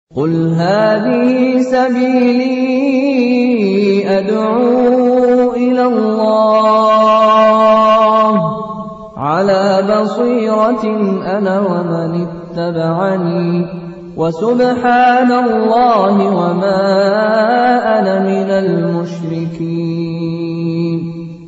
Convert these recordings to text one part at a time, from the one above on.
قُلْ هَٰذِهِ سَبِيلِي أَدْعُو إِلَى اللَّهِ ۚ عَلَىٰ بَصِيرَةٍ أَنَا وَمَنِ اتَّبَعَنِي ۖ وَسُبْحَانَ اللَّهِ وَمَا أَنَا مِنَ الْمُشْرِكِينَ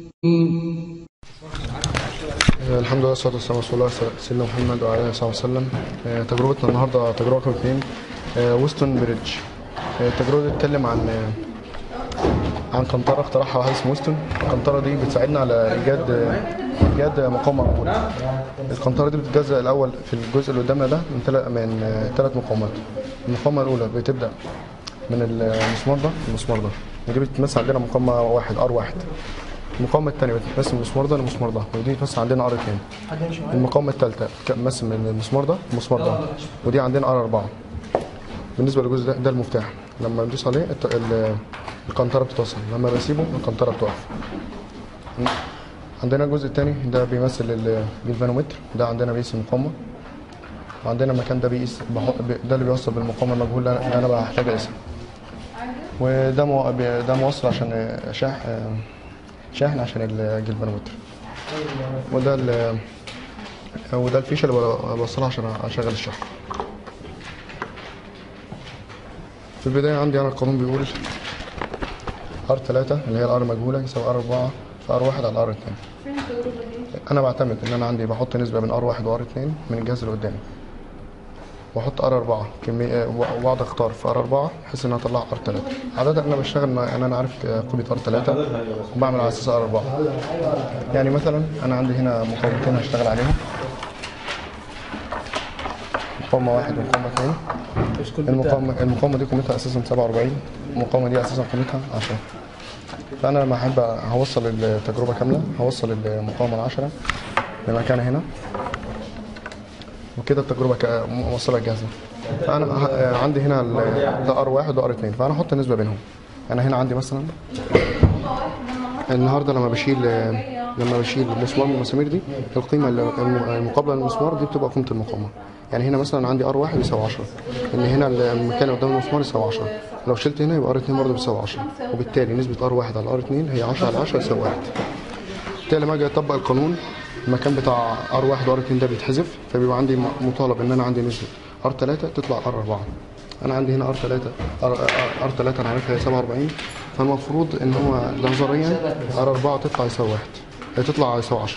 الحمد لله والصلاه والسلام على رسول الله سيدنا محمد وعلى اله وصحبه وسلم آه، تجربتنا النهارده تجربه رقم اثنين آه، ويستون بريدج آه، التجربه دي بتتكلم عن آه، عن قنطره اخترعها واحد اسمه ويستون القنطره دي بتساعدنا على ايجاد آه، ايجاد مقاومه موجوده القنطره دي بتتجزأ الاول في الجزء اللي قدامنا ده من ثلاث من ثلاث مقاومات المقاومه الاولى بتبدا من المسمار ده المسمار ده ودي بتمثل عندنا مقاومه واحد ار واحد المقاومة الثانية بتمثل من المسمار ده للمسمار ده ودي بتمثل عندنا ار 2 المقاومة الثالثة بتمثل من المسمار ده للمسمار ده ودي عندنا ار 4 بالنسبة للجزء ده ده المفتاح لما ندوس عليه الت- ال- القنطرة بتتوصل لما بسيبه القنطرة بتقف عندنا الجزء الثاني ده بيمثل ال- الجلفانومتر ده عندنا بيقيس المقاومة وعندنا المكان ده بيقيس بحط- ب- ده اللي بيوصل بالمقاومة المجهول اللي أنا- اللي أنا بحتاج أقيسها وده مو... ده موصل عشان شاح شاحن عشان الجلفانومتر وده ال وده الفيشه اللي بوصلها عشان اشغل الشحن في البدايه عندي انا القانون بيقول ار 3 اللي هي الار مجهوله يساوي ار 4 في ار 1 على ار 2 انا بعتمد ان انا عندي بحط نسبه بين ار 1 وار 2 من الجهاز اللي قدامي واحط ار 4 كميه واقعد اختار في ار 4 بحيث ان انا اطلع ار 3 عاده انا بشتغل ان انا عارف قيمه ار 3 وبعمل على اساس ار 4 يعني مثلا انا عندي هنا مقاومتين هشتغل عليهم مقاومه واحد ومقاومه اثنين المقاومه المقاومه دي قيمتها اساسا 47 المقاومه دي اساسا قيمتها 10 فانا لما احب هوصل التجربه كامله هوصل المقاومه ال 10 لمكانها هنا وكده التجربه ك- موصله جاهزه فانا ه- عندي هنا ال- ده ار واحد وار اتنين فانا احط نسبه بينهم انا هنا عندي مثلا النهارده لما بشيل لما بشيل مسمار من المسامير دي القيمه اللي- الم- المقابله للمسمار دي بتبقى قيمه المقاومه يعني هنا مثلا عندي ار واحد يساوي 10 ان هنا المكان اللي قدام المسمار يساوي 10 لو شلت هنا يبقى ار 2 برضه بيساوي 10 وبالتالي نسبه ار واحد على ار 2 هي 10 على 10 يساوي 1 بالتالي لما اجي اطبق القانون المكان بتاع ار 1 وار 2 ده بيتحذف فبيبقى عندي م- مطالب ان انا عندي نسبه ار 3 تطلع ار 4 انا عندي هنا ار 3 ار 3 انا عارفها هي 47 فالمفروض ان هو نظريا ار 4 تطلع يساوي 1 هي تطلع يساوي 10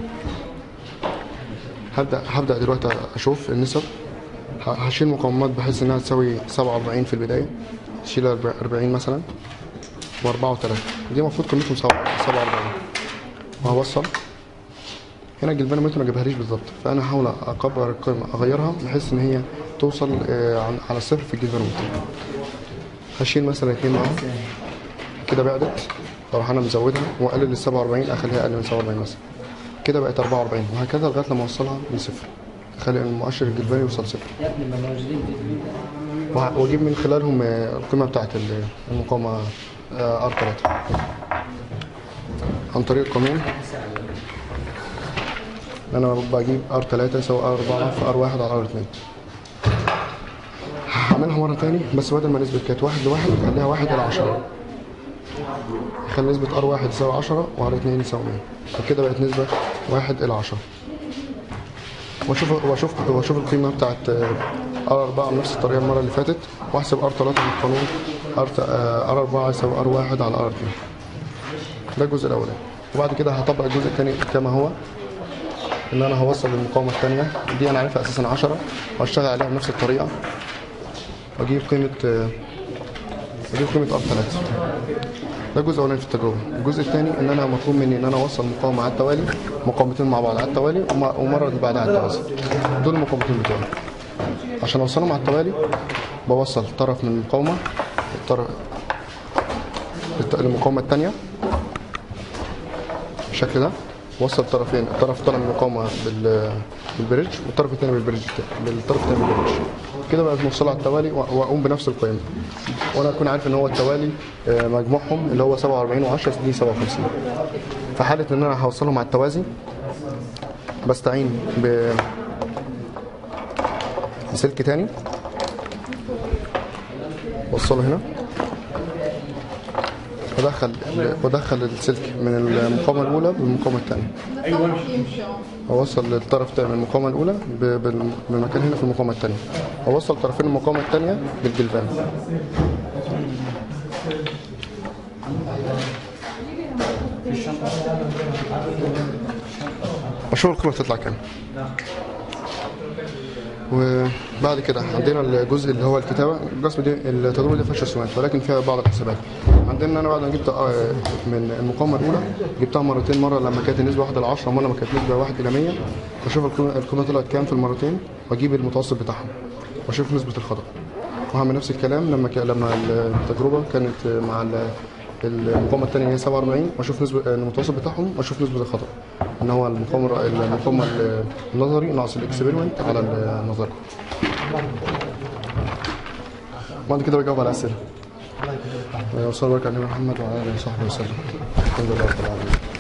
هبدا هبدا دلوقتي اشوف النسب ه- هشيل مقاومات بحيث انها تساوي 47 في البدايه اشيل 40 مثلا و4 و3 دي المفروض قيمتهم 47 وهوصل هنا الجلفانومتر ما جابهاليش بالظبط فانا هحاول اكبر القيمه اغيرها بحيث ان هي توصل آه، عن- على الصفر في الجلفانومتر هشيل مثلا اتنين معاهم كده بعدت اروح انا مزودها واقلل ال 47 اخليها اقل من 47 مثلا كده بقت 44 وهكذا لغايه لما اوصلها لصفر اخلي المؤشر الجلفاني يوصل صفر وه- واجيب من خلالهم آه، القيمه بتاعت ال- المقاومه ار 3 عن طريق القانون انا بجيب ار 3 يساوي ار 4 في ار 1 على ار 2 هعملها مره تاني بس بدل ما نسبه كانت 1 لواحد خليها 1 الى 10 خلي نسبه ار 1 تساوي 10 وار 2 يساوي 100 فكده بقت نسبه 1 الى 10 واشوف واشوف واشوف القيمه بتاعت ار 4 بنفس الطريقه المره اللي فاتت واحسب ار 3 من القانون ار ار 4 يساوي ار 1 على ار 2 ده الجزء الاولاني وبعد كده هطبق الجزء الثاني كما هو ان انا هوصل المقاومه الثانيه دي انا عارفها اساسا 10 واشتغل عليها بنفس الطريقه واجيب قيمه آه، اجيب قيمه ار 3 ده الجزء الاولاني في التجربه الجزء الثاني ان انا مطلوب مني ان انا اوصل مقاومه على التوالي مقاومتين مع بعض على التوالي وم- ومره اللي بعدها على التوازي دول المقاومتين بتوعي عشان اوصلهم على التوالي بوصل طرف من المقاومه الطرف الت- المقاومه الثانيه بالشكل ده وصل طرفين الطرف طالع من المقاومه بال بالبريدج والطرف الثاني بالبريدج بالطرف الثاني بالبريدج كده بقت موصله على التوالي و- واقوم بنفس القيمه وانا اكون عارف ان هو التوالي آه، مجموعهم اللي هو 47 و10 دي 57 في حاله ان انا هوصلهم على التوازي بستعين ب بسلك تاني وصله هنا ودخل ودخل السلك من المقاومة الأولى بالمقاومة الثانية أوصل الطرف الثاني من المقاومة الأولى ب- بال- بالمكان هنا في المقاومة الثانية أوصل طرفين المقاومة الثانية بالجلفان أشوف القيمة تطلع كام وبعد كده عندنا الجزء اللي هو الكتابه الرسم دي التجربه دي فيها رسومات ولكن فيها بعض الحسابات عندنا انا بعد ما جبت آه، من المقاومه الاولى جبتها مرتين مره لما كانت النسبه 1 ل 10 ومره لما كانت النسبه 1 الى 100 واشوف القيمه القيمة طلعت كام في المرتين واجيب المتوسط بتاعهم واشوف نسبه الخطا وهعمل نفس الكلام لما ك... لما التجربه كانت مع ال- المقاومه الثانيه هي 47 واشوف نسبه المتوسط بتاعهم واشوف نسبه الخطا ان هو المقاومه المقاومه النظري ناقص الاكسبيرمنت على النظري بعد كده بجاوب على الاسئله وصلى الله على محمد وعلى اله وصحبه وسلم الحمد لله رب العالمين